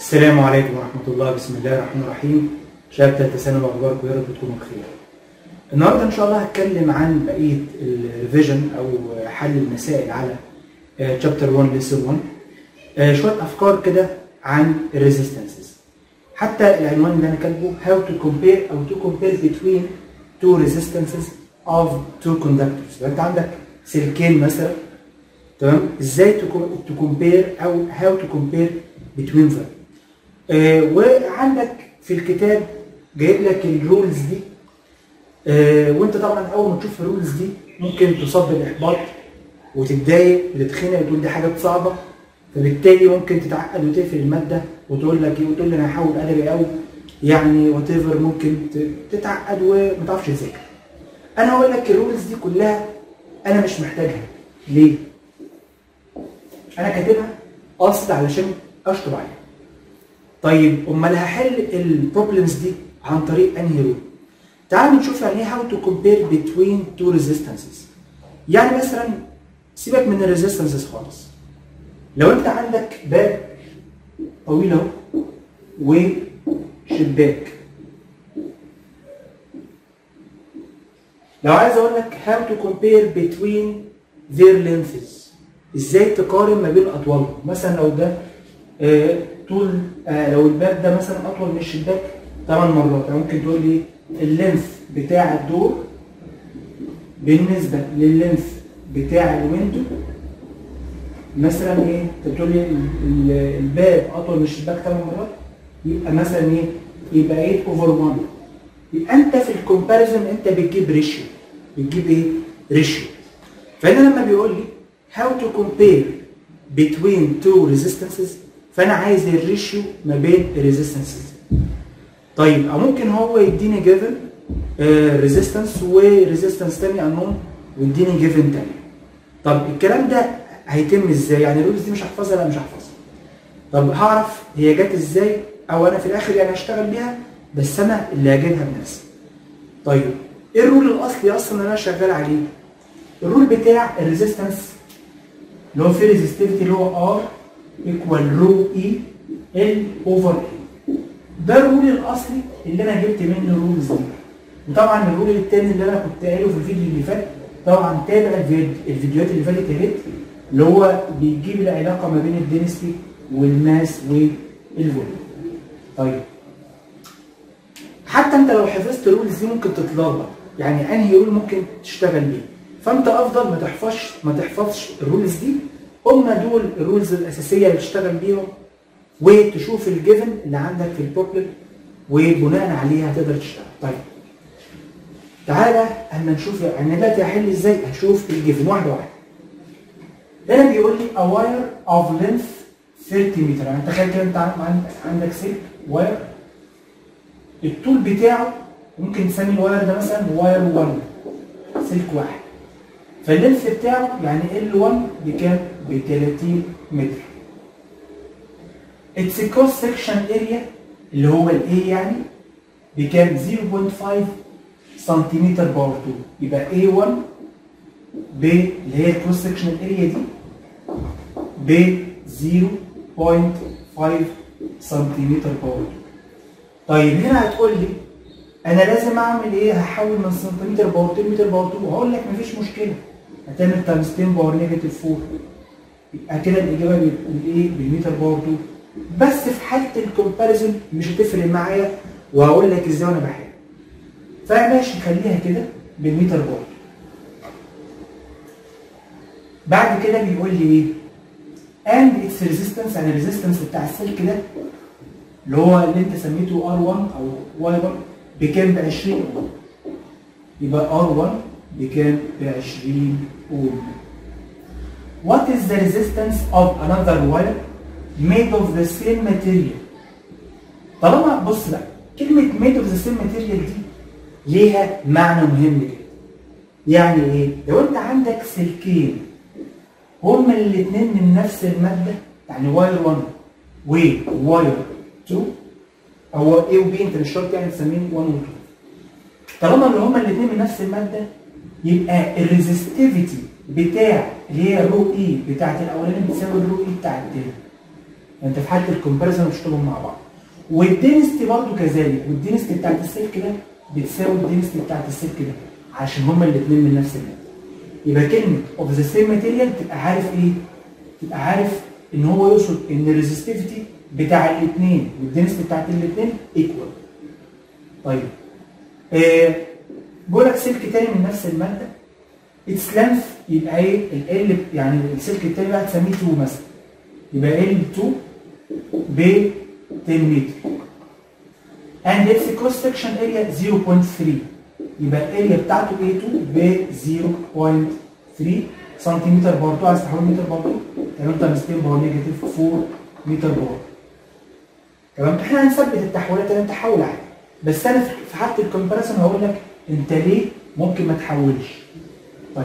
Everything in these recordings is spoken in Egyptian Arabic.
السلام عليكم ورحمة الله بسم الله الرحمن الرحيم شباب ثالثة ثانوي أخباركم يا رب تكونوا بخير. النهارده إن شاء الله هتكلم عن بقية الريفيجن أو حل المسائل على شابتر 1 ليسون 1 شوية أفكار كده عن الريزيستنسز. حتى العنوان اللي أنا كاتبه how to compare أو to compare between two resistances of two conductors. لو أنت عندك سلكين مثلا تمام ازاي تكومبير او هاو تو كومبير بتوين ذم وعندك في الكتاب جايب لك الرولز دي آه وانت طبعا اول ما تشوف الرولز دي ممكن تصاب بالاحباط وتتضايق وتتخنق وتقول دي حاجات صعبه فبالتالي ممكن تتعقد وتقفل الماده وتقول لك ايه وتقول لي انا هحاول ادبي او يعني وات ايفر ممكن تتعقد وما تعرفش تذاكر. انا هقول لك الرولز دي كلها انا مش محتاجها ليه؟ انا كاتبها قصد علشان اشطب عليها طيب امال هحل البروبلمز دي عن طريق انهي رول تعالوا نشوف يعني ايه هاو تو كومبير بتوين تو ريزيستنسز يعني مثلا سيبك من الريزيستنسز خالص لو انت عندك باب طويل اهو وشباك لو عايز اقول لك هاو تو كومبير بتوين their lengths ازاي تقارن ما بين اطوالهم مثلا لو ده آه طول آه لو الباب ده مثلا اطول من الشباك 8 مرات يعني ممكن تقول لي اللينث بتاع الدور بالنسبه لللينث بتاع الويندو مثلا ايه انت بتقول لي الباب اطول من الشباك 8 مرات يبقى مثلا ايه يبقى 8 اوفر 1 يبقى انت في الكومباريزون انت بتجيب ريشيو بتجيب ايه ريشيو فهنا لما بيقول لي how to compare between two resistances فانا عايز الريشيو ما بين الريزيستنسز طيب او ممكن هو يديني جيفن ريزيستنس وريزيستنس تاني انون ويديني جيفن تاني طب الكلام ده هيتم ازاي يعني الرولز دي مش هحفظها لا مش هحفظها طب هعرف هي جت ازاي او انا في الاخر يعني هشتغل بيها بس انا اللي هجيبها بنفسي طيب ايه الرول الاصلي اصلا اللي انا شغال عليه الرول بتاع الريزيستنس اللي هو في ريزستيفيتي اللي هو ار ايكوال رو اي ال اوفر اي ده الرول الاصلي اللي انا جبت منه الرولز دي وطبعا الرول الثاني اللي انا كنت قايله في الفيديو اللي فات طبعا تابع الفيديوهات اللي فاتت يا ريت اللي هو بيجيب العلاقه ما بين الدنسيتي والماس والفوليوم طيب حتى انت لو حفظت الرولز دي ممكن تتلخبط يعني انهي رول ممكن تشتغل بيه فانت افضل ما تحفظش ما تحفظش الرولز دي هم دول الرولز الاساسيه اللي تشتغل بيهم وتشوف الجيفن اللي عندك في البروبلم وبناء عليها هتقدر تشتغل طيب تعالى اما نشوف يعني دلوقتي هحل ازاي هشوف الجيفن واحده واحده هنا بيقول لي a wire of length 30 متر يعني تخيل كده انت عندك سلك واير الطول بتاعه ممكن تسمي الواير ده مثلا واير 1 سلك واحد فاللينث بتاعه يعني L1 بكام؟ ب 30 متر. اتس كروس سكشن اريا اللي هو الاي يعني بكام؟ 0.5 سنتيمتر باور 2 يبقى A1 ب اللي هي الكروس سكشن اريا دي ب 0.5 سنتيمتر باور 2 طيب هنا هتقول لي انا لازم اعمل ايه هحول من سنتيمتر باور 2 متر باور 2 وهقول لك مفيش مشكله هتعمل تايمز 10 باور نيجاتيف 4 يبقى كده الاجابه بالايه بالمتر باور 2 بس في حاله الكومباريزون مش هتفرق معايا وهقول لك ازاي وانا بحل فماشي خليها كده بالمتر باور بعد كده بيقول لي ايه and its resistance يعني الريزيستنس بتاع السلك ده اللي هو اللي انت سميته R1 او Y1 بكام ب 20 اوم يبقى R1 بكام ب 20 اوم What is the resistance of another wire made of the same material طالما بص بقى كلمة made of the same material دي ليها معنى مهم جدا يعني ايه؟ لو انت عندك سلكين هما الاثنين من نفس المادة يعني واير 1 وواير 2 هو A و B انت مش شرط يعني تسميهم 1 و 2 طالما اللي هما الاثنين من نفس الماده يبقى الريزستيفيتي بتاع اللي هي رو اي بتاعت الاولاني بتساوي الرو اي بتاع التاني انت في حاله الكومباريزون بتشتغلهم مع بعض والدينستي برضو كذلك والدينستي بتاعت السلك ده بتساوي الدينستي بتاعت السلك ده عشان هما الاثنين من نفس الماده يبقى كلمه اوف ذا سيم ماتيريال تبقى عارف ايه؟ تبقى عارف ان هو يقصد ان الريزستيفيتي بتاع الاثنين والدينستي بتاعت الاثنين ايكوال طيب آه بقول لك سلك تاني من نفس الماده اتس لينث يبقى ايه ال يعني السلك التاني بقى هتسميه 2 مثلا يبقى ال 2 ب 10 متر and its cross section area 0.3 يبقى الاريا بتاعته A2 ب 0.3 سنتيمتر بار 2 عايز تحول متر بار 2 تمام انت مستين باور نيجاتيف 4 متر بار تمام احنا هنثبت التحويلات اللي انت تحول عادي بس انا في حاله الكومباريسون هقول لك انت ليه ممكن ما تحولش طيب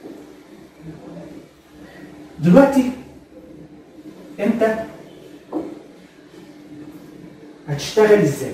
دلوقتي انت هتشتغل ازاي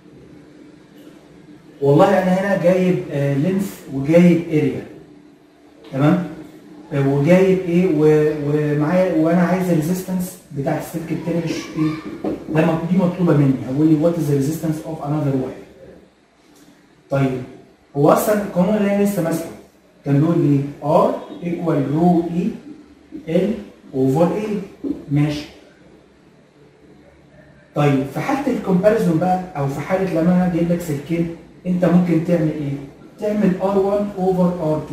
والله انا هنا جايب آه لينث وجايب اريا تمام آه وجايب ايه و- ومعايا وانا عايز الريزيستنس بتاع السلك التاني مش ايه ده م- دي مطلوبه مني هقول لي وات از ريزيستنس اوف انذر واير طيب هو اصلا القانون اللي انا لسه ماسكه كان بيقول لي ار ايكوال رو اي ال اوفر اي ماشي طيب في حاله الكومباريزون بقى او في حاله لما انا جايب لك سلكين انت ممكن تعمل ايه؟ تعمل R1 اوفر R2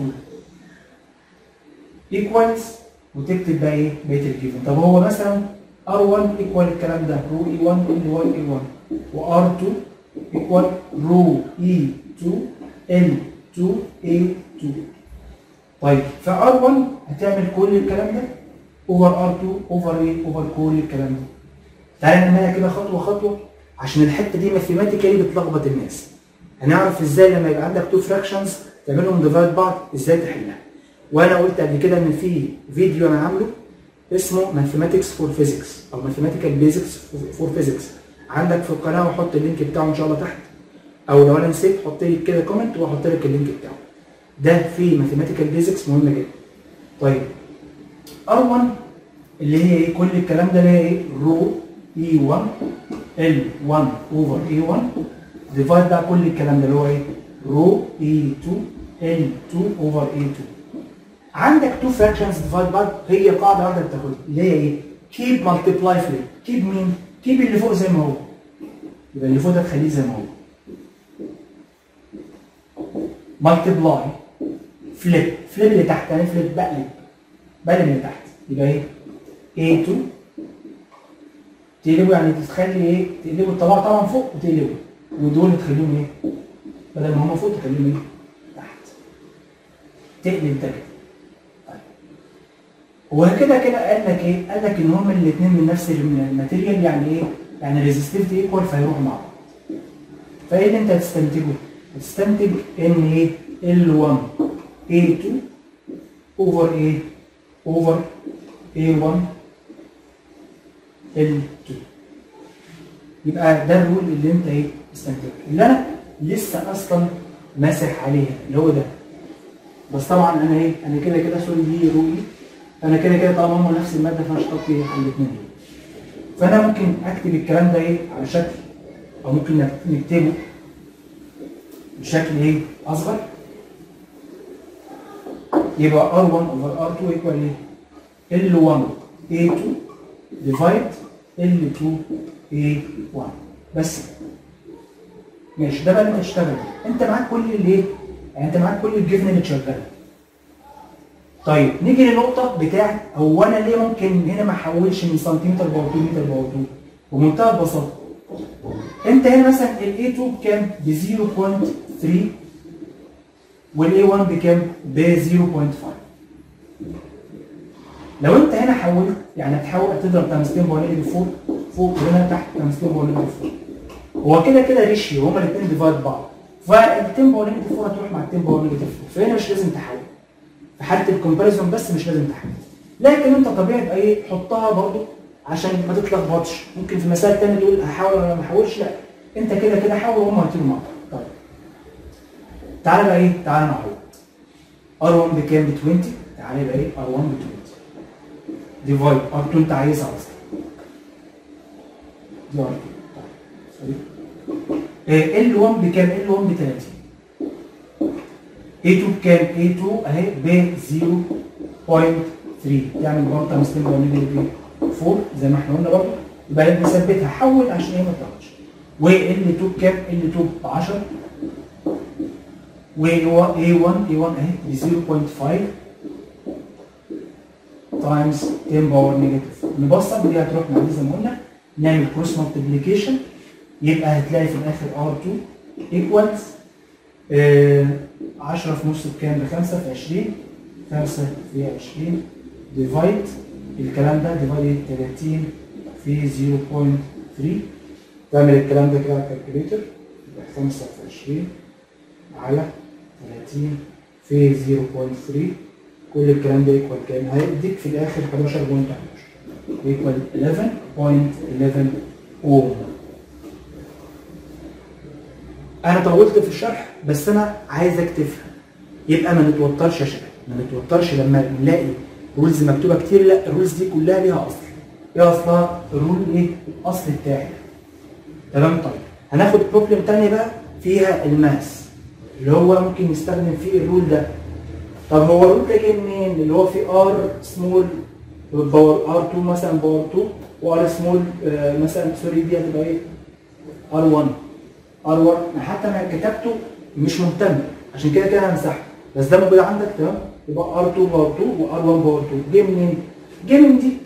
ايكوالز وتكتب بقى ايه؟ بقيه الجيفن طب هو مثلا R1 ايكوال الكلام ده رو E1 L1 A1 و R2 ايكوال رو E2 L2 A2 طيب ف R1 هتعمل كل الكلام ده اوفر R2 اوفر ايه؟ اوفر كل الكلام ده تعالى نعملها كده خطوه خطوه عشان الحته دي ماثيماتيكالي بتلخبط الناس هنعرف ازاي لما يبقى عندك تو فراكشنز تعملهم ديفايد بعض ازاي تحلها وانا قلت قبل كده ان في فيديو انا عامله اسمه ماثيماتكس فور فيزيكس او ماثيماتيكال بيزكس فور فيزيكس عندك في القناه وحط اللينك بتاعه ان شاء الله تحت او لو انا نسيت حط لي كده كومنت واحط لك اللينك بتاعه ده في ماثيماتيكال بيزكس مهمه جدا طيب R1 اللي هي ايه كل الكلام ده اللي هي ايه رو E1 L1 اوفر A1 ديفايد بقى كل الكلام ده اللي هو ايه رو E2 L2 اوفر A2 عندك تو فراكشنز ديفايد بعض هي قاعده واحده بتاخدها اللي هي ايه كيب مالتيبلاي فليب كيب مين كيب اللي فوق زي ما هو يبقى اللي فوق ده تخليه زي ما هو مالتيبلاي فليب فليب اللي تحت يعني فليب بقلب بقلب اللي تحت يبقى ايه A2 تقلبه يعني تخلي ايه تقلبه الطبقه طبعا فوق وتقلبه ودول تخليهم ايه بدل ما هم فوق تخليهم ايه تحت تقلب ده كده طيب. وكده كده قال لك ايه قال لك ان هم الاثنين من نفس الماتيريال يعني ايه يعني ريزيستيفيتي ايكوال فيروحوا مع بعض فايه اللي انت هتستنتجه هتستنتج ان ايه L1 A2 اوفر ايه اوفر A1 L2 يبقى ده الرول اللي انت ايه استنتجته اللي انا لسه اصلا ماسح عليها اللي هو ده بس طبعا انا ايه انا كده كده سوري دي رولي انا كده كده طالما هم نفس الماده فانا اشتقت ايه على الاثنين دول فانا ممكن اكتب الكلام ده ايه على شكل او ممكن نكتبه بشكل ايه اصغر يبقى R1 over R2 equal ايه L1 A2 divide L2 A1 بس ماشي ده بقى اللي انت تشتغل انت معاك كل الايه يعني انت معاك كل الجبن اللي تشغله طيب نيجي للنقطه بتاعت هو انا ليه ممكن هنا ما احولش من سنتيمتر باور 2 متر باور 2 بمنتهى البساطه انت هنا مثلا الاي 2 بكام ب 0.3 والاي 1 بكام ب 0.5 لو انت هنا حولت يعني هتحول تضرب تمثيل باور نيجاتيف 4 فوق وهنا تحت تمثيل باور نيجاتيف 4 هو كده كده ريشيو هما الاثنين ديفايد بعض فالتيم باور نيجاتيف 4 هتروح مع التيم باور نيجاتيف 4 فهنا مش لازم تحول في حاله الكومباريزون بس مش لازم تحول لكن انت طبيعي يبقى ايه حطها برضو عشان ما تتلخبطش ممكن في مسائل ثانيه تقول هحاول ولا ما احاولش لا انت كده كده حاول وهم هيطيروا مع بعض طيب تعالى بقى ايه تعالى نعوض R1 بكام ب 20 تعالى يبقى ايه R1 ب 20 ديفايد R2 انت عايزها اصلا دي ار 2 ال 1 بكام؟ ال 1 ب 30 A2 بكام؟ A2 اهي ب 0.3 تعمل برضه تايمز 10 باور نيجاتيف 4 زي ما احنا قلنا برضه يبقى نثبتها حول عشان هي ما تغلطش و L2 بكام؟ L2 ب 10 و A1 A1 اهي ب 0.5 تايمز 10 باور نيجاتيف نبسط دي هتروح مع دي زي ما قلنا نعمل كروس مالتيبليكيشن يبقى هتلاقي في الاخر R2 ايكوالز 10 في نص بكام؟ ب 5 في 20 5 في 20 ديفايد الكلام ده ديفايد 30 في 0.3 تعمل الكلام ده كده على الكالكوليتر يبقى 5 في 20 على 30 في 0.3 كل الكلام ده ايكوال كام؟ هيديك في الاخر 11.11 ايكوال 11.11 اوم انا طولت في الشرح بس انا عايزك تفهم يبقى ما نتوترش يا شباب ما نتوترش لما نلاقي رولز مكتوبه كتير لا الرولز دي كلها ليها اصل ايه اصلها الرول ايه الاصل بتاعي تمام طيب هناخد بروبلم تانية بقى فيها الماس اللي هو ممكن نستخدم فيه الرول ده طب هو الرول ده جاي منين اللي هو في ار سمول باور ار 2 مثلا باور 2 وار سمول مثلا سوري دي هتبقى ايه ار 1 ار 1 حتى انا كتبته مش مهتم عشان كده كده همسحه بس ده موجود عندك تمام يبقى ار 2 باور 2 وار 1 باور 2 جه منين؟ جه من دي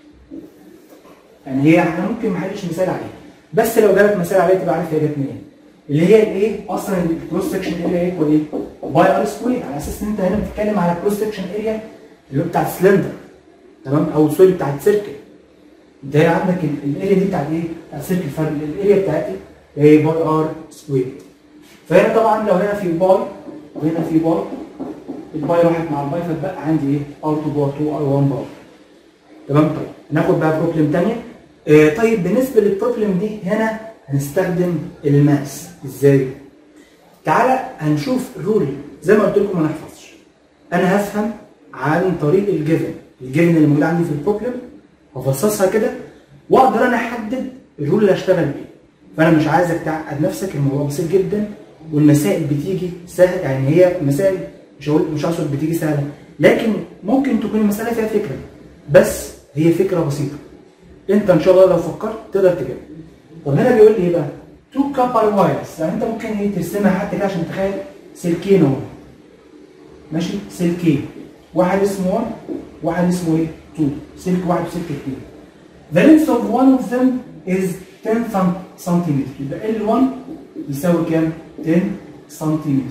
يعني هي احنا ممكن ما حدش مثال عليها بس لو جالك مثال عليها تبقى عارف هي جت منين اللي هي الايه اصلا الكروس سكشن اريا ايكوال ايه؟ باي ار سكوير على اساس ان انت هنا بتتكلم على كروس سكشن اريا اللي هو بتاع السلندر تمام او سوري بتاع السيركل انت هنا عندك الاريا دي بتاعت ايه؟ بتاع السيركل فالاريا بتاعتي هي باي ار سكوير فهنا طبعا لو هنا في باي وهنا في باي الباي راحت مع الباي فاتبقى عندي ايه؟ ار 2 باور 2 ار 1 باور تمام طيب ناخد بقى بروبلم ثانيه آه طيب بالنسبه للبروبلم دي هنا هنستخدم الماس ازاي؟ تعالى هنشوف رول زي ما قلت لكم ما نحفظش انا هفهم عن طريق الجيفن الجيفن اللي موجود عندي في البروبلم هفصصها كده واقدر انا احدد الرول اللي هشتغل بيه فانا مش عايزك تعقد نفسك الموضوع بسيط جدا والمسائل بتيجي سهل يعني هي مسائل مش هقول مش هقصد بتيجي سهله لكن ممكن تكون المساله فيها فكره بس هي فكره بسيطه انت ان شاء الله لو فكرت تقدر تجيبها طب هنا بيقول لي ايه بقى؟ تو كابر وايرز يعني انت ممكن ايه ترسمها حتى كده عشان تتخيل سلكين اهو ماشي سلكين واحد اسمه 1 واحد اسمه ايه 2 سلك واحد وسلك 2 The length of one of them is 10 سنتيمتر يبقى L1 يساوي كام؟ 10 سنتيمتر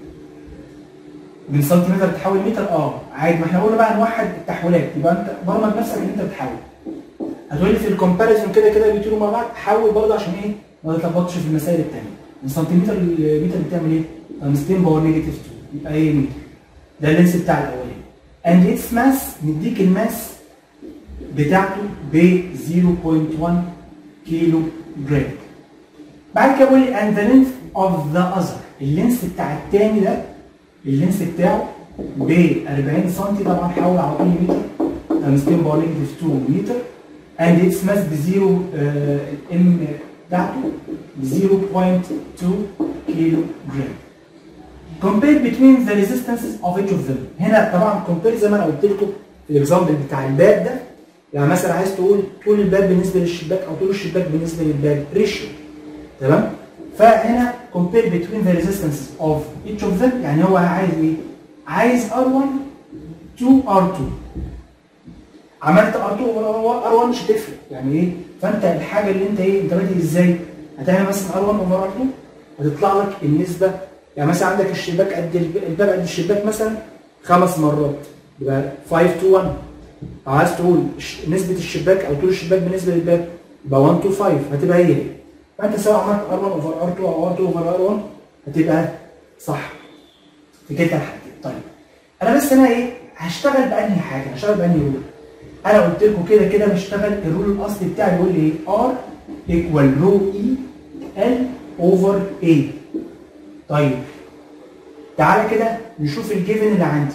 من سنتيمتر تحول متر اه عادي ما احنا قلنا بقى نوحد التحويلات يبقى انت برمج نفسك ان انت بتحول هتقول لي في الكومباريزون كده كده بيطيروا مع بعض حول برضه عشان ايه ما تتلخبطش في المسائل الثانيه من سنتيمتر لمتر بتعمل ايه؟ تايمز 10 باور نيجاتيف 2 يبقى ايه متر ده اللينس بتاع الاولاني اند اتس ماس نديك الماس بتاعته ب 0.1 كيلو جرام بعد كده بقول لي and the length of the other اللينس بتاع الثاني ده اللينس بتاعه ب 40 سم طبعا حول على طول متر تايمز 10 باور نيجاتيف 2 متر and its mass بزيرو الام بتاعته ب 0.2 كيلو جرام compare between the resistances of each of them هنا طبعا compare زي ما انا قلت لكم في الاكزامبل بتاع الباب ده يعني مثلا عايز تقول طول الباب بالنسبه للشباك او طول الشباك بالنسبه للباب ريشيو تمام فهنا compare between the resistances of each of them يعني هو عايز ايه؟ عايز R1 to R2 عملت R2 over R1 مش هتفرق يعني ايه؟ فانت الحاجه اللي انت ايه؟ انت بادئ ازاي؟ هتعمل مثلا R1 over R2 هتطلع لك النسبه يعني مثلا عندك الشباك قد الباب قد الشباك مثلا خمس مرات يبقى 5 to 1 او عايز تقول نسبه الشباك او طول الشباك بالنسبه للباب يبقى 1 to 5 هتبقى هي هي فانت سواء عملت R1 اوفر R2 او R2 اوفر R1 هتبقى صح في كلتا الحالتين طيب انا بس انا ايه هشتغل بانهي حاجه هشتغل بانهي رول انا قلت لكم كده كده بشتغل الرول الاصلي بتاعي بيقول لي ايه R equal رو E L over A طيب تعالى كده نشوف الجيفن اللي عندي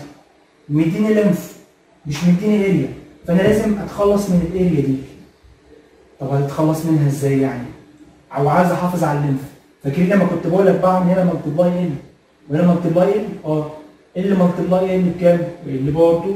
مديني لينث مش مديني اريا فانا لازم اتخلص من الاريا دي طب هتتخلص منها ازاي يعني؟ او عايز احافظ على الليمف فاكرين لما كنت بقول لك بعمل هنا ملتبلاي ان وهنا ملتبلاي ان اه ال ملتبلاي ان بكام؟ اللي برضه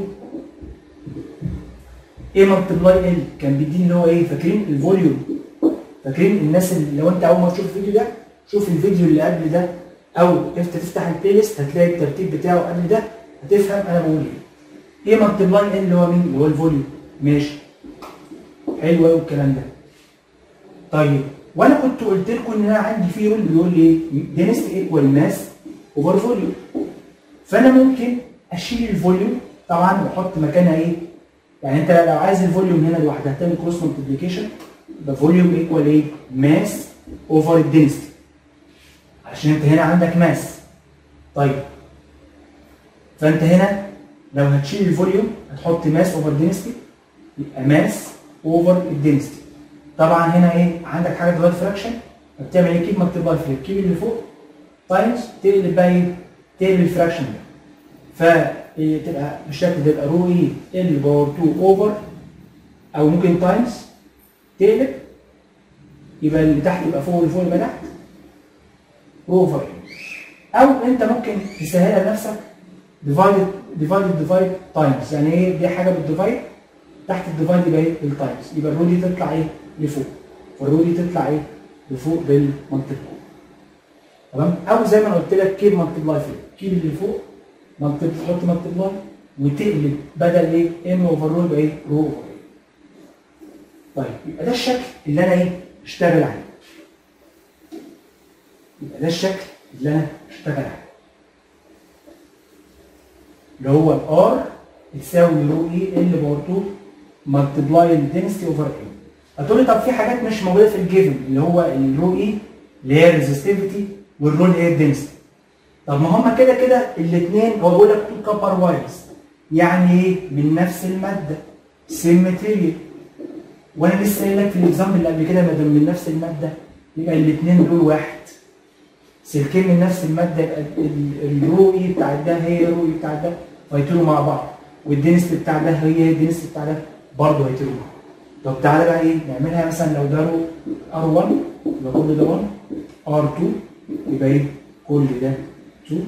ايه ملتبلاي ال كان بيديني اللي هو ايه فاكرين الفوليوم فاكرين الناس اللي لو انت اول ما تشوف الفيديو ده شوف الفيديو اللي قبل ده او انت تفتح البلاي ليست هتلاقي الترتيب بتاعه قبل ده هتفهم انا بقول ايه ايه ملتبلاي ان اللي هو مين اللي هو الفوليوم ماشي حلو قوي الكلام ده طيب وانا كنت قلت لكم ان انا عندي في رول بيقول لي ايه دينست ايكوال ماس اوفر فوليوم فانا ممكن اشيل الفوليوم طبعا واحط مكانها ايه يعني انت لو عايز الفوليوم هنا لوحدها هتعمل كروس ملتبليكيشن يبقى فوليوم ايكوال ايه ماس اوفر الدنسيتي عشان انت هنا عندك ماس طيب فانت هنا لو هتشيل الفوليوم هتحط ماس اوفر دنسيتي يبقى ماس اوفر الدنسيتي طبعا هنا ايه عندك حاجه ديفايد فراكشن بتعمل ايه كيب مكتوب في الكيب اللي فوق تايمز تقلب بقى ايه تقلب الفراكشن ده فتبقى بالشكل ده يبقى رو اي ال باور 2 اوفر او ممكن تايمز تقلب يبقى اللي تحت يبقى فوق واللي فوق يبقى تحت رو اوفر او انت ممكن تسهلها لنفسك ديفايد ديفايد ديفايد تايمز يعني ايه دي حاجه بالديفايد تحت الديفايد يبقى ايه التايمز يبقى الرو دي تطلع ايه لفوق والرو دي تطلع ايه لفوق بالمنطقه تمام او زي ما انا قلت لك كيب مالتبلاي فوق كيب اللي فوق مالتبلاي تحط مالتبلاي وتقلب بدل ايه ام اوفر رو يبقى ايه رو اوفر طيب يبقى ده الشكل اللي انا ايه اشتغل عليه يبقى ده الشكل اللي انا اشتغل عليه اللي هو الار تساوي رو اي ال باور 2 مالتبلاي الدنسيتي اوفر اي هتقول لي طب في حاجات مش موجوده في الجيفن اللي هو الرو اي اللي هي الريزستيفيتي والرو اللي هي الدنسيتي طب ما هما كده كده الاثنين هو بيقول لك تو كابر وايرز يعني ايه من نفس الماده سيم ماتيريال وانا لسه قايل لك في الاكزامبل اللي قبل كده ما دام من نفس الماده يبقى الاثنين دول واحد سلكين من نفس الماده يبقى الرو اي بتاع ده هي الرو اي بتاع ده فيطيروا مع بعض والدنست بتاع ده هي هي الدنست بتاع ده برضه هيطيروا مع بعض طب تعالى بقى ايه نعملها مثلا لو ده رو ار1 يبقى كل ده 1 ار2 يبقى ايه كل ده 2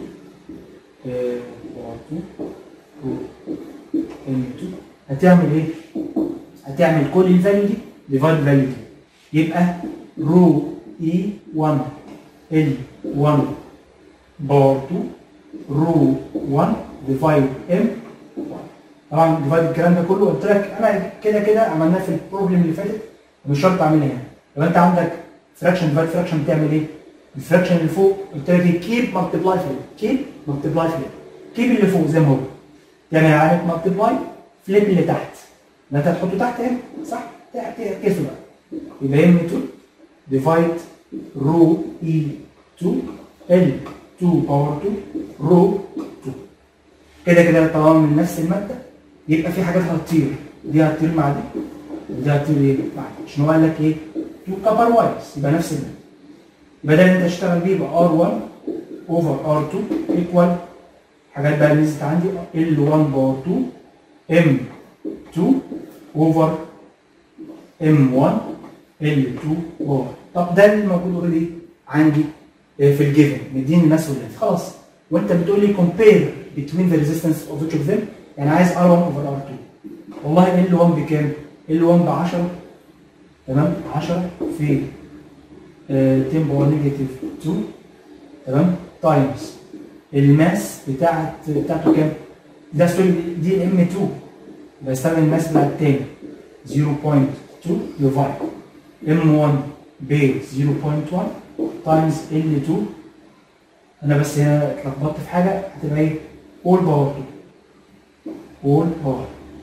ار2 رو ام2 هتعمل ايه؟ هتعمل كل الفاليو دي ديفايد فاليو دي يبقى رو اي 1 ال 1 باور 2 رو 1 ديفايد ام 1 طبعا ديفايد الكلام ده كله قلت لك انا كده كده عملناه في البروبلم اللي فاتت ومش شرط اعملها هنا لو انت عندك فراكشن ديفايد فراكشن بتعمل ايه؟ الفراكشن اللي فوق قلت لك كيب مالتبلاي فليب كيب مالتبلاي فليب كيب اللي فوق زي ما هو يعني علامه مالتبلاي فليب اللي تحت ده انت هتحطه تحت هنا صح؟ تعكسه بقى يبقى ام 2 ديفايد رو اي 2 ال 2 باور 2 رو 2 كده كده طالما من نفس الماده يبقى في حاجات هتطير دي هتطير مع دي ودي هتطير ايه مع دي عشان هو قال لك ايه 2 كابر وايرز يبقى نفس الماده يبقى ده اللي انت تشتغل بيه يبقى ار1 اوفر ار2 ايكوال حاجات بقى اللي نزلت عندي ال1 باور 2 ام 2 اوفر ام1 ال2 باور طب ده اللي موجود اوريدي عندي في الجيفن مديني الماس واللينث خلاص وانت بتقول لي كومبير between the resistance of each of them يعني عايز R1 over R2 والله L1 بكام؟ L1 ب 10 تمام 10 في آه 10 باور نيجاتيف 2 تمام تايمز الماس بتاعت بتاعته كام؟ ده سوري دي ام 2 بستخدم الماس بتاع التاني 0.2 ديفايد ام 1 ب 0.1 تايمز L2 انا بس هنا اتلخبطت في حاجه هتبقى ايه؟ اول باور 2 اول باور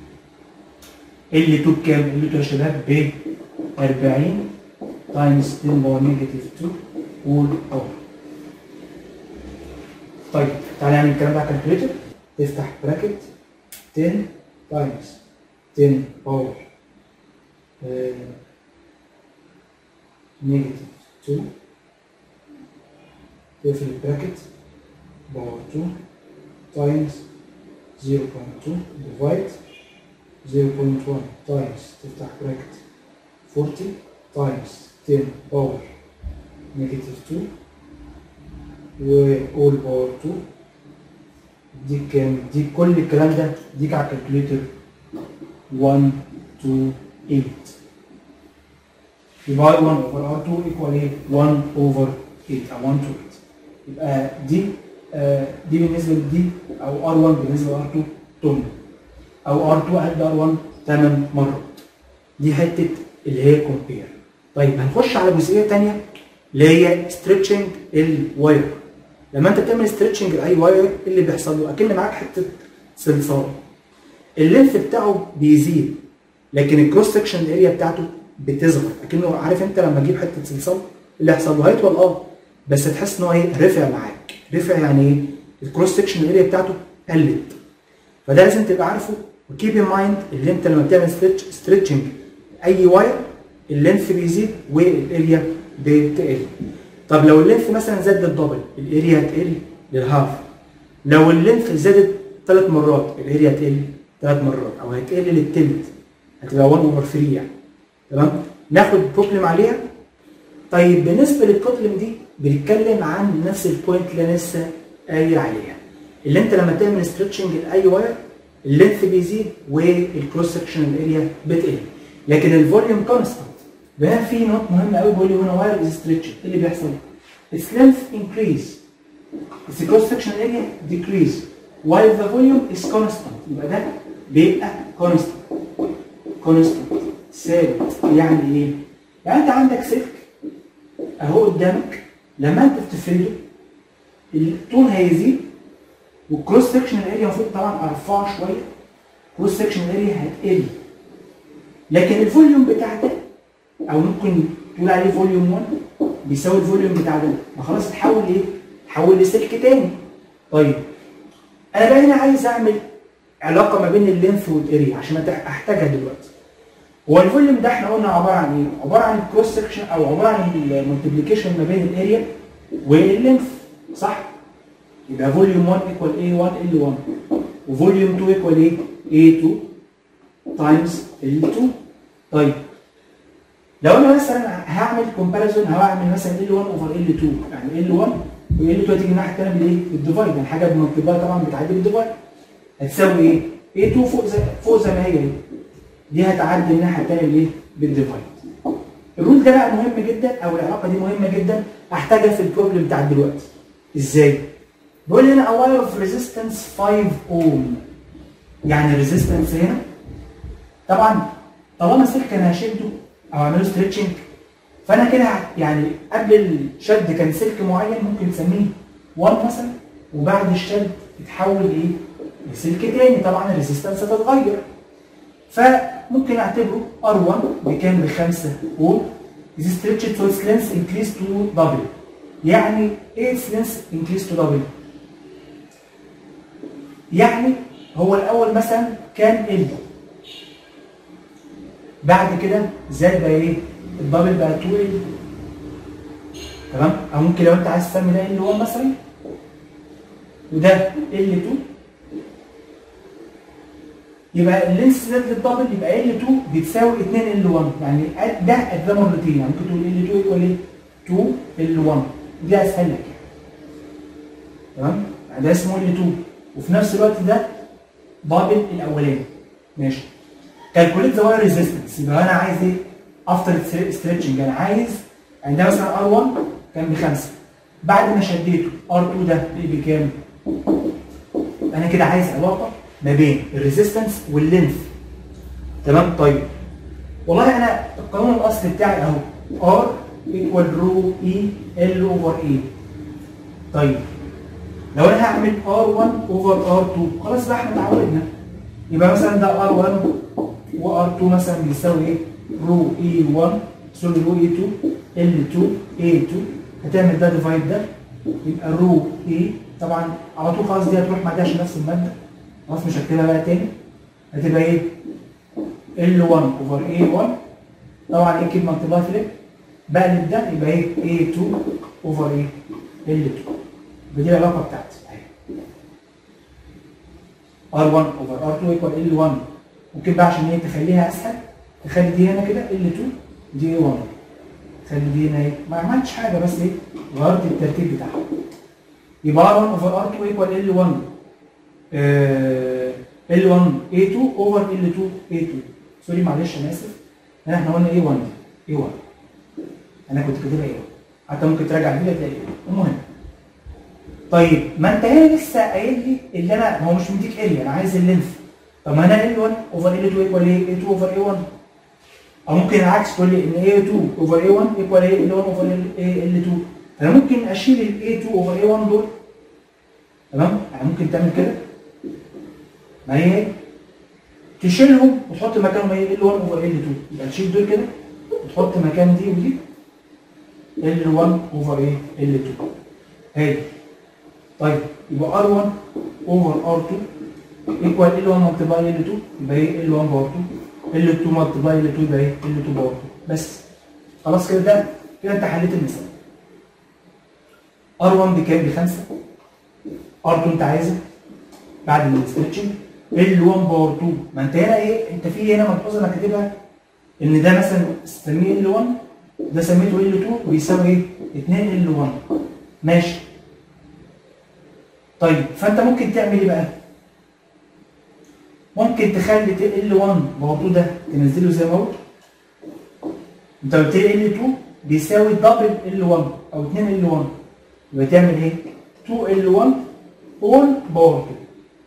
L2 بكام؟ L2 يا شباب ب 40 تايمز 10 باور نيجاتيف 2 اول باور طيب تعالى نعمل الكلام ده على الكالكوليتر تفتح براكت 10 تايمز 10 باور نيجاتيف 2 تقفل البراكت باور 2 تايمز 0.2 ديفايد 0.1 تايمز تفتح براكت 40 تايمز 10 باور نيجاتيف 2 و all باور 2 دي كام؟ دي كل الكلام ده ديك على الكالكوليتر 1 2 8 يبقى 1 اوفر R2 ايكوال ايه؟ 1 اوفر 8 او 1 to 8 يبقى دي آه دي بالنسبه لدي او R1 بالنسبه ل R2 8 او R2 قد R1 8 مرات دي حته اللي هي كومبير طيب هنخش على جزئيه ثانيه اللي هي ستريتشنج الواير لما انت بتعمل ستريتشنج لاي واير ايه اللي بيحصل له؟ اكن معاك حته صلصال اللينث بتاعه بيزيد لكن الكروس سكشن الاريا بتاعته بتصغر اكنه عارف انت لما تجيب حته صلصال اللي هيحصل له هيطول اه بس تحس ان هو ايه رفع معاك رفع يعني ايه الكروس سكشن الاريا بتاعته قلت فده لازم تبقى عارفه وكيب ان مايند اللي انت لما بتعمل ستريتشنج اي واير اللينث بيزيد والاريا بتقل طب لو اللينث مثلا زاد للدبل الاريا هتقل للهاف لو اللينث زادت ثلاث مرات الاريا هتقل ثلاث مرات او هتقل للتلت هتبقى 1 اوفر 3 يعني تمام ناخد بروبلم عليها طيب بالنسبه للبروبلم دي بنتكلم عن نفس البوينت اللي انا لسه قايل عليها اللي انت لما تعمل ستريتشنج لاي واير اللينث بيزيد والكروس سكشن الاريا بتقل لكن الفوليوم كونستانت ده في نوت مهم قوي بيقول لي هنا واير از ستريتش ايه اللي بيحصل؟ its length increase its cross section area decrease while the volume is constant يبقى ده بيبقى constant constant ثابت يعني ايه؟ يعني انت عندك سلك اهو قدامك لما انت بتفرده الطول هيزيد والكروس سكشن اريا المفروض طبعا ارفعه شويه كروس سكشن اريا هتقل لكن الفوليوم بتاع ده او ممكن تقول عليه فوليوم 1 بيساوي الفوليوم بتاع ده ما خلاص اتحول ايه؟ اتحول لسلك تاني طيب انا بقى هنا عايز اعمل علاقه ما بين اللينث والاريا عشان احتاجها دلوقتي هو الفوليوم ده احنا قلنا عباره عن ايه؟ عباره عن الكروس سكشن او عباره عن الملتبليكيشن ما بين الاريا واللينث صح؟ يبقى فوليوم 1 ايكوال A1 L1 وفوليوم 2 ايكوال ايه؟ A2 تايمز L2 طيب لو انا مثلا هعمل كومباريزون هعمل مثلا L1 اوفر L2 يعني L1 وال2 هتيجي الناحيه الثانيه بالايه؟ بالديفايد يعني حاجه بالملتبلاي طبعا بتعدي بالديفايد هتساوي ايه؟ A2 فوق زي فوق زي ما هي اهي دي هتعدي الناحيه الثانيه بالايه؟ بالديفايد الرول ده بقى مهم جدا او العلاقه دي مهمه جدا احتاجها في البروبلم بتاع دلوقتي ازاي؟ بيقول لي هنا a wire of resistance 5 اوم يعني ريزيستنس هنا طبعا طالما سلك انا هشده او اعمله ستريتشنج فانا كده يعني قبل الشد كان سلك معين ممكن نسميه 1 مثلا وبعد الشد يتحول ايه؟ لسلك تاني طبعا الريزيستنس هتتغير فممكن اعتبره R1 بكام ب 5 اوم is stretched to its length increased to double يعني ايه its length increased to double؟ يعني هو الاول مثلا كان ال بعد كده زاد بقى ايه الدبل بقى 2 ال تمام او ممكن لو انت عايز تسمي ده ال 1 مثلا وده ال 2 يبقى اللينس زاد للدبل يبقى ال 2 بتساوي 2 ال 1 يعني ده قد ده مرتين يعني ممكن تقول ال 2 ايكوال ايه 2 ال 1 دي اسهل لك تمام يعني ده اسمه ال 2 وفي نفس الوقت ده دبل الاولاني ماشي كالكوليت ذا واير ريزيستنس يبقى انا عايز ايه افتر ستريتشنج انا عايز يعني ده مثلا ار1 كان بخمسه بعد ما شديته ار2 ده بقي بكام؟ انا كده عايز علاقه ما بين الريزيستنس واللينث تمام طيب والله انا القانون الاصلي بتاعي اهو ار ايكوال رو اي ال اوفر اي طيب لو انا هعمل R1 اوفر R2 خلاص بقى احنا اتعودنا يبقى مثلا ده R1 وR2 مثلا بيساوي ايه؟ رو E1 سوري رو E2 L2 A2 هتعمل ده ديفايد ده يبقى رو E طبعا على طول خلاص دي هتروح مع دي عشان نفس الماده خلاص مش هكتبها بقى تاني هتبقى ايه؟ L1 اوفر A1 طبعا ايه كلمه مالتيبلاي فليب بقلب ده يبقى ايه؟ A2 اوفر ايه؟ L2 ودي العلاقه بتاعتي R1 over R2 equal L1 ممكن بقى عشان هي تخليها اسهل تخلي دي هنا كده L2 دي A1 خلي دي هنا ايه ما عملتش حاجه بس ايه غيرت الترتيب بتاعها يبقى ار 1 اوفر ار 2 ايكوال ال 1 ال 1 a 2 اوفر ال 2 a 2 سوري معلش انا اسف هنا احنا قلنا a 1 a 1 انا كنت كاتبها ايه حتى ممكن تراجع الفيديو تلاقي ايه المهم طيب ما انت هنا لسه قايل لي اللي انا هو مش مديك اريا انا عايز اللينث طب ما انا ال 1 اوفر ال 2 ايكوال ايه؟ a 2 اوفر a 1 او ممكن العكس تقول لي ان a 2 اوفر a 1 ايكوال ايه؟ ال 1 اوفر ال 2 انا ممكن اشيل ال a 2 اوفر a 1 دول تمام؟ يعني ممكن تعمل كده ما هي هي تشيلهم وتحط مكانهم ايه؟ ال 1 اوفر ال 2 يبقى تشيل دول كده وتحط مكان دي ودي ال 1 اوفر ايه؟ ال 2 هي طيب يبقى ار 1 اوفر ار 2 ايكوال ال 1 ملتبلاي ال 2 يبقى ايه ال 1 باور 2 ال 2 ملتبلاي ال 2 يبقى ايه ال 2 باور 2 بس خلاص كده ده كده انت حليت المثال ار 1 بكام بخمسه ار 2 انت عايزها بعد السكريتشنج ال 1 باور 2 ما انت هنا ايه انت في هنا ملحوظه انا كاتبها ان ده مثلا سميه ال 1 ده سميته ال 2 ويساوي ايه 2 ال 1 ماشي طيب فانت ممكن تعمل ايه بقى ممكن تخلي ال 1 برضه ده تنزله زي ما هو انت قلت لي ال 2 بيساوي دبل ال 1 او 2 ال 1 يبقى تعمل ايه 2 ال 1 اول باور 2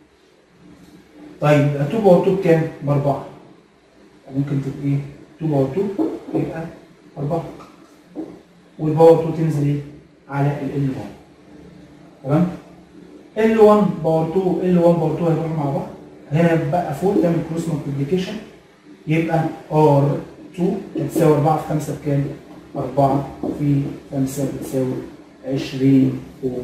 طيب يبقى 2 باور 2 بكام؟ ب 4 ممكن تبقى ايه 2 باور 2 يبقى 4 والباور 2 تنزل ايه على ال 1 تمام ال1 باور 2 ال1 باور 2 هيروحوا مع بعض هنا بقى فوق تعمل كروس مالتيبليكيشن يبقى ار 2 هتساوي 4 في 5 بكام؟ 4 في 5 بتساوي 20 اوم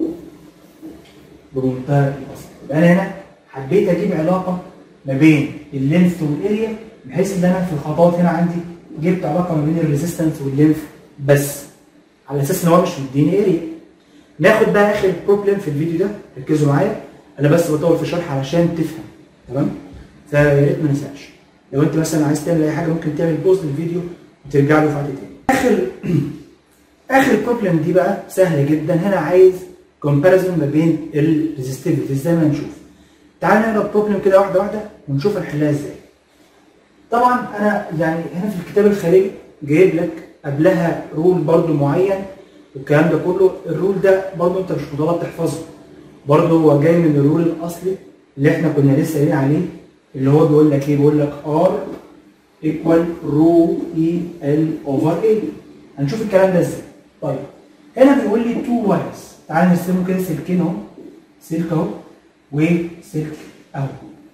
بمنتهى البساطه يبقى انا هنا حبيت اجيب علاقه ما بين اللينث والاريا بحيث ان انا في الخطوات هنا عندي جبت علاقه ما بين الريزيستنس واللينث بس على اساس ان هو مش مديني اريا ناخد بقى اخر بروبلم في الفيديو ده ركزوا معايا انا بس بطول في الشرح علشان تفهم تمام فيا ريت ما ننساش لو انت مثلا عايز تعمل اي حاجه ممكن تعمل بوز للفيديو وترجع له في وقت تاني اخر اخر بروبلم دي بقى سهله جدا هنا عايز كومباريزون ما بين الريزستيفيتي زي ما نشوف تعال نقرا البروبلم كده واحده واحده ونشوف هنحلها ازاي طبعا انا يعني هنا في الكتاب الخارجي جايب لك قبلها رول برضو معين والكلام ده كله الرول ده برضو انت مش مطالب تحفظه برضو هو جاي من الرول الاصلي اللي احنا كنا لسه قايلين عليه اللي هو بيقول لك ايه بيقول لك ار ايكوال رو اي ال اوفر اي هنشوف الكلام ده ازاي طيب هنا بيقول لي تو وايرز تعال نرسمهم كده سلكين اهو سلك اهو وسلك اهو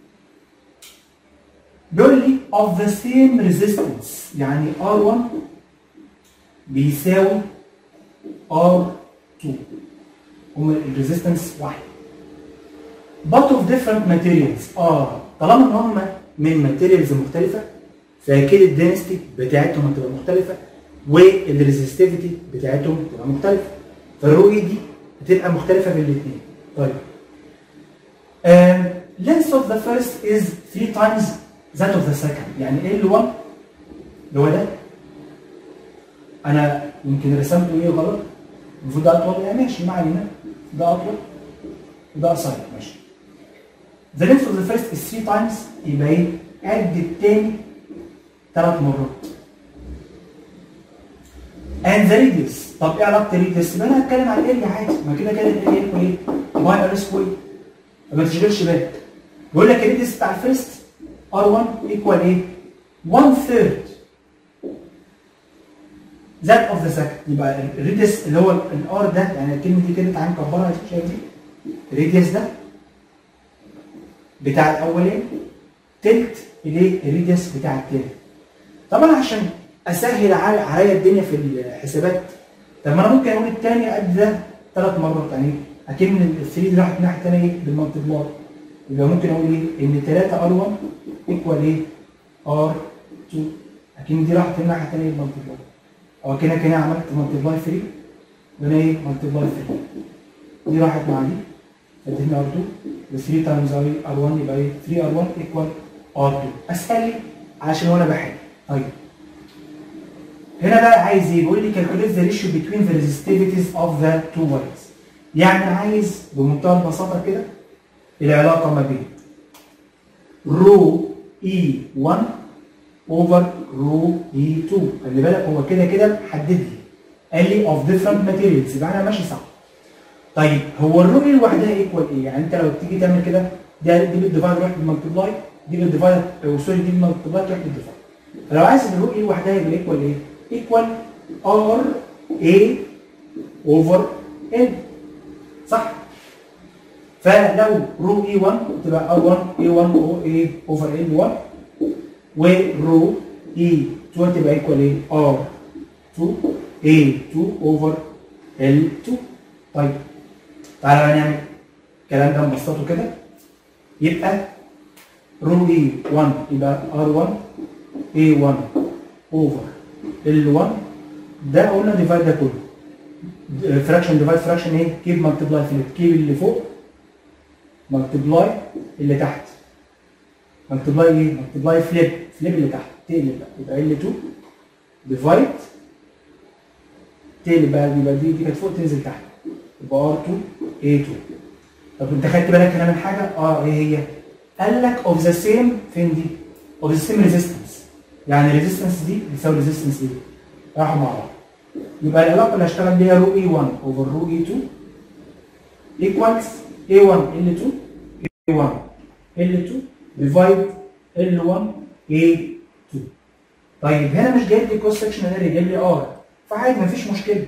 بيقول لي of the same resistance يعني R1 بيساوي R2 هما الريزيستنس واحد but of different materials اه طالما ان هم من ماتيريالز مختلفه فاكيد الدنستي بتاعتهم هتبقى مختلفه والريزستيفيتي بتاعتهم هتبقى مختلفه فالرؤيه دي هتبقى مختلفه بين الاثنين طيب uh, length of the first is 3 times that of the second يعني ال 1 اللي هو ده انا يمكن رسمته ايه غلط المفروض ده اطول يعني ماشي ما علينا ده اطول وده قصير ماشي The length of the first is 3 times يبقى ايه؟ قد التاني ثلاث مرات. And the radius طب ايه علاقة الريديوس؟ يبقى انا هتكلم عن الاريا عادي ما كده كده الاريا ايكوال ايه؟ باي ار سكوير فما تشغلش بالك. بيقول لك الريديوس بتاع الفيرست R1 ايكوال ايه؟ 1 ثيرد ذات اوف ذا سكند يبقى الريديوس اللي هو الار ده يعني الكلمه دي كده تعالى نكبرها شايف دي؟ الريديوس ده بتاع الاولاني تلت الايه الريديوس بتاع التاني طبعا عشان اسهل عليا الدنيا في الحسابات طب ما انا ممكن اقول التاني قد ده ثلاث مرات يعني اكن ال 3 دي راحت الناحيه الثانيه ايه بالمالتيبلاي يبقى ممكن اقول ايه ان 3 ار 1 ايكوال ايه ار 2 اكن دي راحت الناحيه الثانيه بالمالتيبلاي او كده كده عملت مالتيبلاي 3 هنا ايه مالتيبلاي 3 دي راحت مع دي ادينا ار 2 ب 3 تايمز ار 1 يبقى ايه 3 ار 1 ايكوال ار 2 اسهل لي عشان وانا بحل طيب هنا بقى عايز ايه؟ بيقول لي calculate the ratio between the resistivities of the two wires. يعني عايز بمنتهى البساطه كده العلاقه ما بين رو اي 1 اوفر رو اي 2 خلي بالك هو كده كده حدد لي قال لي اوف ديفرنت ماتيريالز يبقى انا ماشي صح طيب هو الرو اي لوحدها ايكوال ايه؟ يعني انت لو تيجي تعمل كده ده دي بالديفايد تروح بالملتبلاي دي بالديفايد أو سوري دي بالملتبلاي تروح بالديفايد فلو عايز الرو اي لوحدها يبقى ايكوال ايه؟ ايكوال ار اي اوفر ال صح؟ فلو رو اي 1 تبقى ار 1 اي 1 او اي اوفر ال 1 ورو اي 2 تبقى ايكوال ايه؟ ار 2 اي 2 اوفر ال 2 طيب تعالى بقى نعمل الكلام ده نبسطه كده يبقى رو اي 1 يبقى ار 1 اي 1 اوفر ال 1 ده قلنا ديفايد ده كله فراكشن ديفايد فراكشن ايه؟ كيب مالتبلاي فليب كيب اللي فوق مالتبلاي اللي تحت مالتبلاي ايه؟ مالتبلاي فليب فليب اللي تحت تقلب بقى يبقى ال 2 ديفايد تقلب بقى يبقى دي دي كانت فوق تنزل تحت يبقى ار 2 اي 2 طب انت خدت بالك هنا من حاجه؟ اه ايه هي؟ قال لك اوف ذا سيم فين دي؟ اوف ذا سيم ريزيستنس يعني الريزيستنس دي بتساوي الريزيستنس دي راحوا مع بعض يبقى العلاقه اللي هشتغل بيها رو اي 1 اوفر رو اي 2 ايكوالز اي 1 ال 2 اي 1 ال 2 ديفايد ال 1 اي 2 طيب هنا مش جايب لي كروس سكشن اريا جايب لي ار فعادي مفيش مشكله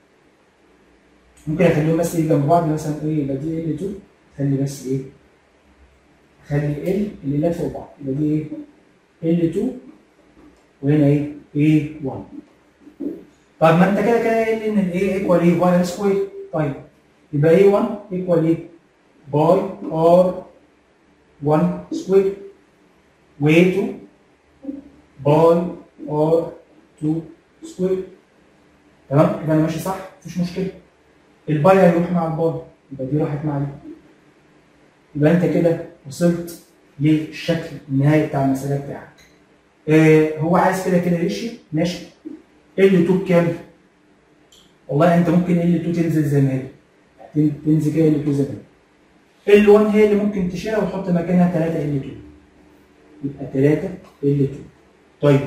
ممكن اخليهم بس ايه جنب بعض مثلا ايه يبقى دي ال 2 خلي بس ايه خلي ال اللي فوق بعض يبقى دي ايه ال 2 وهنا ايه اي 1 طيب ما انت كده كده قايل لي ان الاي ايكوال ايه باي ار سكوير طيب يبقى اي 1 ايكوال ايه باي ار 1 سكوير و 2 باي ار 2 سكوير تمام كده انا ماشي صح مفيش مشكله الباي هيروح مع الباي يبقى دي راحت مع دي يبقى انت كده وصلت للشكل النهائي بتاع المساله بتاعك آه هو عايز كده كده ريشيو ماشي ال 2 بكام؟ والله انت ممكن ال 2 تنزل زي ما هي تنزل كده ال 2 زي ما هي ال 1 هي اللي ممكن تشيلها وتحط مكانها 3 ال 2 يبقى 3 ال 2 طيب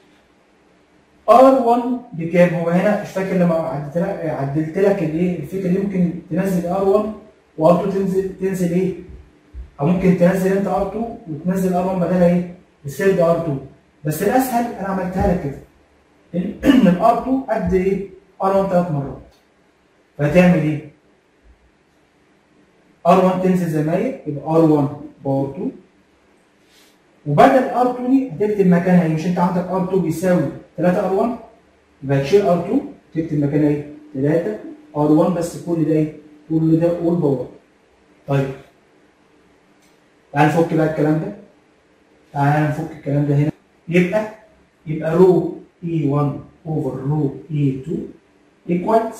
ار 1 بكام؟ هو هنا مش فاكر لما عدلت لك عدلت لك الايه الفكره دي ممكن تنزل ار 1 وار 2 تنزل تنزل ايه؟ او ممكن تنزل انت ار 2 وتنزل ار 1 بدلها ايه؟ بسيرد ار 2 بس الاسهل انا عملتها لك كده ان الار 2 قد ايه؟ ار 1 ثلاث مرات فهتعمل ايه؟ ار 1 تنزل زي ما هي يبقى ار 1 باور 2 وبدل ار 2 دي هتكتب مكانها ايه؟ مش انت عندك ار 2 بيساوي 3 ار 1 يبقى هتشيل ار 2 تكتب مكانها ايه؟ 3 ار 1 بس كل ده ايه؟ كل ده اول باور طيب تعال نفك بقى الكلام ده تعال نفك الكلام ده هنا يبقى يبقى رو اي 1 اوفر رو اي 2 equals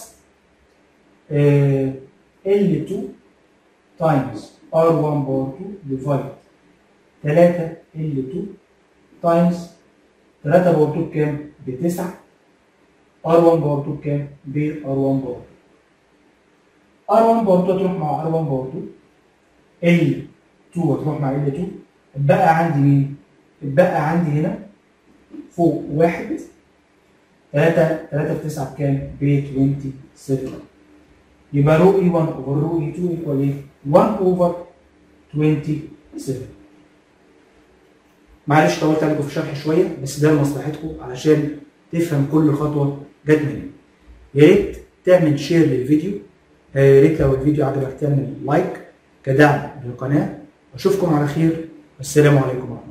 L2 times R1 باور 2 divide 3 L2 times 3 باور 2 بكام؟ ب 9 R1 باور 2 بكام؟ ب R1 باور 2 R1 باور 2 هتروح مع R1 باور 2 L2 هتروح مع L2 اتبقى عندي مين؟ اتبقى عندي هنا فوق واحد 3 3 في 9 بكام؟ ب 27 يبقى رو اي 1 اوفر رو اي 2 ايكوال ايه؟ 1 اوفر 27 معلش طولت عليكم في الشرح شويه بس ده لمصلحتكم علشان تفهم كل خطوه جت منين. يا ريت تعمل شير للفيديو يا ريت لو الفيديو عجبك تعمل لايك كدعم للقناه اشوفكم على خير والسلام عليكم ورحمه الله